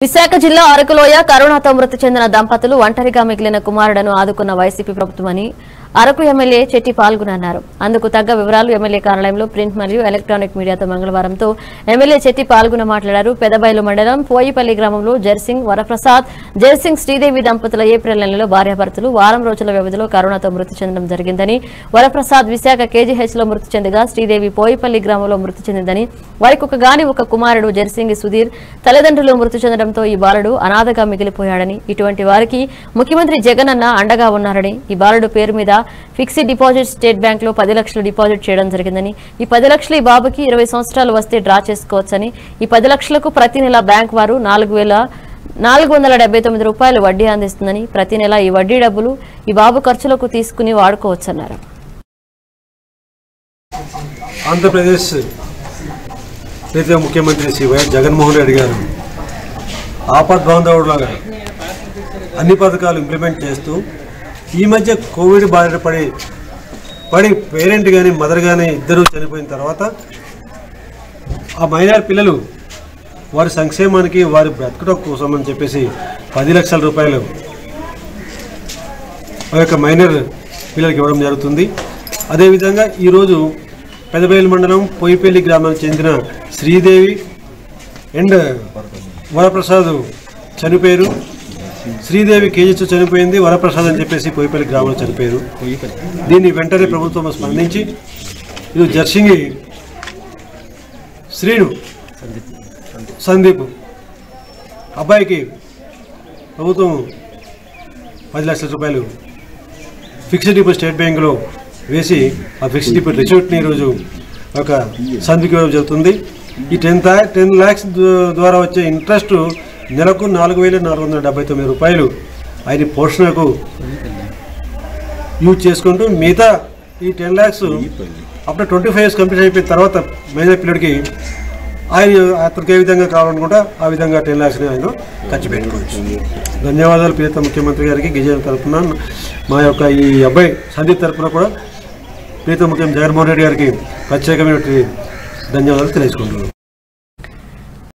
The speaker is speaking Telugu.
విశాఖ జిల్లా అరకులోయ కరోనాతో మృతి చెందిన దంపతులు ఒంటరిగా మిగిలిన కుమారుడను ఆదుకున్న వైసీపీ ప్రభుత్వమని అరకు ఎమ్మెల్యే చెట్టి పాల్గొనన్నారు అందుకు తగ్గ వివరాలు ఎమ్మెల్యే కార్యాలయంలో ప్రింట్ మరియు ఎలక్ట్రానిక్ మీడియాతో మంగళవారంతో ఎమ్మెల్యే చెట్టి పాల్గొన మాట్లాడారు పెదబైలు మండలం పోయిపల్లి గ్రామంలో జర్సింగ్ వరప్రసాద్ జర్సింగ్ శ్రీదేవి దంపతుల ఏప్రిల్ నెలలో భార్యాభర్తలు వారం రోజుల వ్యవధిలో కరోనాతో మృతి చెందడం జరిగిందని వరప్రసాద్ విశాఖ కేజీహెచ్ లో మృతి చెందగా శ్రీదేవి పోయిపల్లి గ్రామంలో మృతి చెందిందని వారికి ఒక గాని ఒక కుమారుడు జర్సింగి సుధీర్ తల్లిదండ్రులు మృతి చెందడంతో ఈ బాలుడు అనాథగా మిగిలిపోయాడని ఇటువంటి వారికి ముఖ్యమంత్రి జగన్ అన్న అండగా ఉన్నారని ఈ బాలుడు పేరు మీద ఫిక్స్డ్ డిపాజిట్ స్టేట్ బ్యాంక్ లో పది లక్షలు డిపాజిట్ చేయడం జరిగిందని ఈ పది లక్షలు ఈ బాబుకి ఇరవై సంవత్సరాలు వస్తే డ్రా చేసుకోవచ్చని ఈ పది లక్షలకు ప్రతి నెల బ్యాంక్ వారు నాలుగు వేల నాలుగు వందల డెబ్బై తొమ్మిది రూపాయలు వడ్డీ అందిస్తుందని ప్రతి నెల ఈ వడ్డీ డబ్బులు ఈ బాబు ఖర్చులకు తీసుకుని వాడుకోవచ్చన్నారు ఆంధ్రప్రదేశ్ ప్రీతిగా ముఖ్యమంత్రి శ్రీ వైఎస్ జగన్మోహన్ రెడ్డి గారు ఆపద్ బాంధవుడులాగా అన్ని పథకాలు ఇంప్లిమెంట్ చేస్తూ ఈ మధ్య కోవిడ్ బారిన పడి పడి పేరెంట్ కానీ మదర్ కానీ ఇద్దరు చనిపోయిన తర్వాత ఆ మైనార్ పిల్లలు వారి సంక్షేమానికి వారి బ్రతకడం కోసం అని చెప్పేసి పది లక్షల రూపాయలు ఆ యొక్క మైనర్ పిల్లలకి ఇవ్వడం జరుగుతుంది అదేవిధంగా ఈరోజు పెదబయలు మండలం పొయ్యిపల్లి గ్రామానికి చెందిన శ్రీదేవి అండ్ వరప్రసాద్ చనిపోయారు శ్రీదేవి కేజీతో చనిపోయింది వరప్రసాద్ అని చెప్పేసి పొయ్యిపల్లి గ్రామంలో చనిపోయారు దీన్ని వెంటనే ప్రభుత్వం స్పందించి ఇది జర్సింగి శ్రీను సందీప్ అబ్బాయికి ప్రభుత్వం పది లక్షల రూపాయలు ఫిక్స్డ్ డిపాజిట్ స్టేట్ బ్యాంకులో వేసి ఆ ఫిక్స్డ్ డిపాజిట్ రిసిప్ట్ని ఈరోజు ఒక సంధికి ఇవ్వడం జరుగుతుంది ఈ టెన్ టెన్ ల్యాక్స్ ద్వారా వచ్చే ఇంట్రెస్ట్ నెలకు నాలుగు వేల నాలుగు వందల డెబ్బై తొమ్మిది రూపాయలు ఆయన పోషణకు యూజ్ చేసుకుంటూ మిగతా ఈ టెన్ ల్యాక్స్ అప్పుడు ట్వంటీ ఫైవ్ ఇయర్స్ కంప్లీట్ అయిపోయిన తర్వాత మేజర్ పీరియడ్కి ఆయన అతనికి ఏ విధంగా కావాలనుకుంటే ఆ విధంగా టెన్ ల్యాక్స్ని ఆయన ఖర్చు పెట్టుకోవచ్చు ధన్యవాదాలు ప్రియత ముఖ్యమంత్రి గారికి గిరిజన తరఫున మా యొక్క ఈ అబ్బాయి సందీప్ తరఫున కూడా ప్రీత ముఖ్యం జగన్మోహన్ రెడ్డి గారికి ప్రత్యేకమైన ధన్యవాదాలు తెలియజేసుకుంటున్నాను